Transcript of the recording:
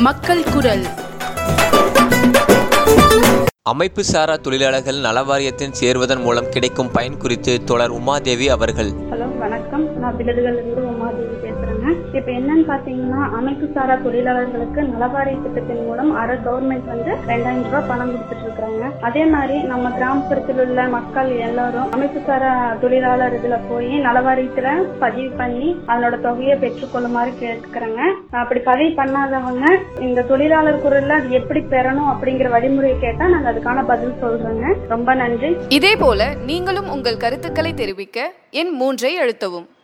மக்கள் குரல் அமைப்பு சாரா தொழிலாளர்கள் நலவாரியத்தில் சேர்வதன் மூலம் கிடைக்கும் பயன் குறித்து தோழர் உமாதேவி அவர்கள் ஹலோ வணக்கம் நான் விழுதுகள்ல இருந்து உமாதேவி பேசுறேங்க இப்ப என்னன்னு பாத்தீங்கன்னா அமைப்பு சாரா தொழிலாளர்களுக்கு நலவாரிய திட்டத்தின் மூலம் அரை கவர்மெண்ட் வந்து ரெண்டாயிரம் ரூபாய் பணம் கொடுத்துட்டு இருக்காங்க அதே மாதிரி நம்ம கிராமப்புறத்தில் உள்ள மக்கள் எல்லாரும் அமைப்பு சாரா தொழிலாளர் இதுல போய் நலவாரியத்துல பதிவு பண்ணி அதனோட தொகையை பெற்றுக்கொள்ளுமாறு கேட்கிறாங்க அப்படி பதிவு பண்ணாதவங்க இந்த தொழிலாளர் குரல்ல அது எப்படி பெறணும் அப்படிங்கிற வழிமுறையை கேட்டா நாங்க அதுக்கான பதில் சொல்றோங்க ரொம்ப நன்றி இதேபோல நீங்களும் உங்கள் கருத்துக்களை தெரிவிக்க எண் மூன்றை அழுத்தவும்